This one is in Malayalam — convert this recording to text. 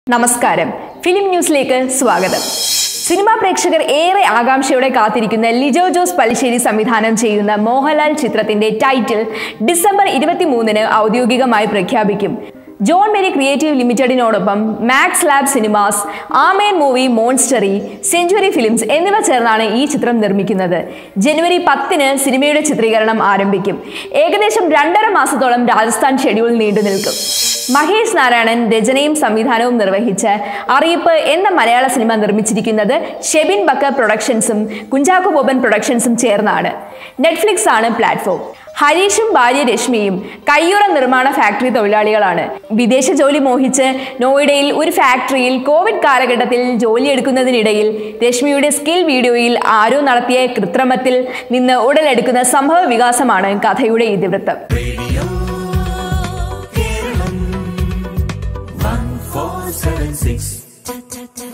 നമസ്കാരം ഫിലിം ന്യൂസിലേക്ക് സ്വാഗതം സിനിമാ പ്രേക്ഷകർ ഏറെ ആകാംക്ഷയോടെ കാത്തിരിക്കുന്ന ലിജോ ജോസ് പലിശ്ശേരി സംവിധാനം ചെയ്യുന്ന മോഹൻലാൽ ചിത്രത്തിന്റെ ടൈറ്റിൽ ഡിസംബർ ഇരുപത്തിമൂന്നിന് ഔദ്യോഗികമായി പ്രഖ്യാപിക്കും ജോൺ മേരി ക്രിയേറ്റീവ് ലിമിറ്റഡിനോടൊപ്പം max lab cinemas Amen movie monastery century films എന്നിവ ചേർന്നാണ് ഈ ചിത്രം നിർമ്മിക്കുന്നത് ജനുവരി പത്തിന് സിനിമയുടെ ചിത്രീകരണം ആരംഭിക്കും ഏകദേശം രണ്ടര മാസത്തോളം രാജസ്ഥാൻ ഷെഡ്യൂൾ നീണ്ടു നിൽക്കും മഹേഷ് നാരായണൻ രചനയും സംവിധാനവും നിർവഹിച്ച് അറിയിപ്പ് എന്ന മലയാള സിനിമ നിർമ്മിച്ചിരിക്കുന്നത് ഷെബിൻ ബക്കർ പ്രൊഡക്ഷൻസും കുഞ്ചാക്കോ ബോബൻ പ്രൊഡക്ഷൻസും ചേർന്നാണ് നെറ്റ്ഫ്ലിക്സ് ആണ് പ്ലാറ്റ്ഫോം ഹരീഷും ഭാര്യ രശ്മിയും കയ്യുറ നിർമ്മാണ ഫാക്ടറി തൊഴിലാളികളാണ് വിദേശ ജോലി മോഹിച്ച് നോയിഡയിൽ ഒരു ഫാക്ടറിയിൽ കോവിഡ് കാലഘട്ടത്തിൽ ജോലിയെടുക്കുന്നതിനിടയിൽ രശ്മിയുടെ സ്കിൽ വീഡിയോയിൽ ആരോ നടത്തിയ കൃത്രിമത്തിൽ നിന്ന് ഉടലെടുക്കുന്ന സംഭവ വികാസമാണ് കഥയുടെ ഇതിവൃത്തം കേരളം 1476